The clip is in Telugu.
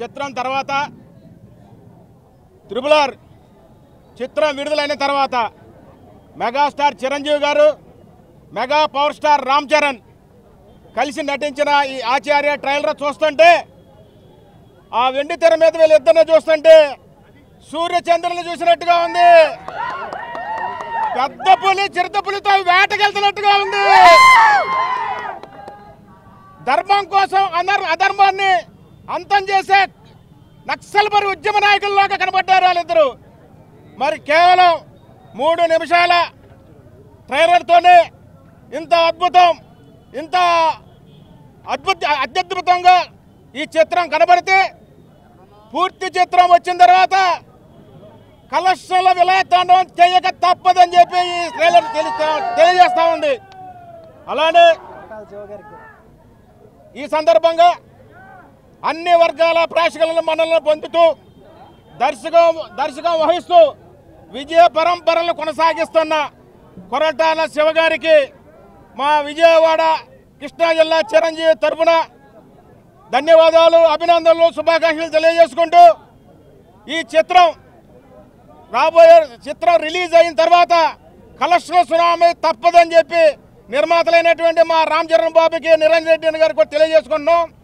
చిత్రం తర్వాత త్రిబుల్ ఆర్ చిత్రం విడుదలైన తర్వాత megastar Chiranjeevi garu mega power star Ram Charan కలిసి నటించిన ఈ ఆచార్య ట్రైలర్ చూస్తుంటే ఆ వెండి తెర మీద వీళ్ళిద్దరిని చూస్తుంటే సూర్యచంద్రులు చూసినట్టుగా ఉంది పెద్ద పులి చిరుత పులితో వేటకెళ్తున్నట్టుగా ఉంది ధర్మం కోసం అనర్ అధర్మాన్ని అంతం చేసే నక్సల్బరి ఉద్యమ నాయకుల్లాగా కనబడ్డారు వాళ్ళిద్దరు మరి కేవలం మూడు నిమిషాల ట్రైలర్తోనే ఇంత అద్భుతం ఇంత అద్భుత అత్యద్భుతంగా ఈ చిత్రం కనబడితే పూర్తి చిత్రం వచ్చిన తర్వాత కలెక్షన్ల విలయతాండవం చేయక తప్పదని చెప్పి ఈ ట్రైలర్ తెలుస్తా తెలియజేస్తా ఉంది అలానే ఈ సందర్భంగా అన్ని వర్గాల ప్రేక్షకులను మనల్ని పొందుతూ దర్శకం దర్శకం వహిస్తూ విజయ పరంపరలు కొనసాగిస్తున్న కొరటాల శివగారికి మా విజయవాడ కృష్ణా జిల్లా చిరంజీవి తరపున ధన్యవాదాలు అభినందనలు శుభాకాంక్షలు తెలియజేసుకుంటూ ఈ చిత్రం రాబోయే చిత్రం రిలీజ్ అయిన తర్వాత కలెక్షన్ సునామీ తప్పదని చెప్పి నిర్మాతలైనటువంటి మా రామ్ చరణ్ బాబుకి నిరంజన్ రెడ్డి గారికి కూడా తెలియజేసుకుంటున్నాం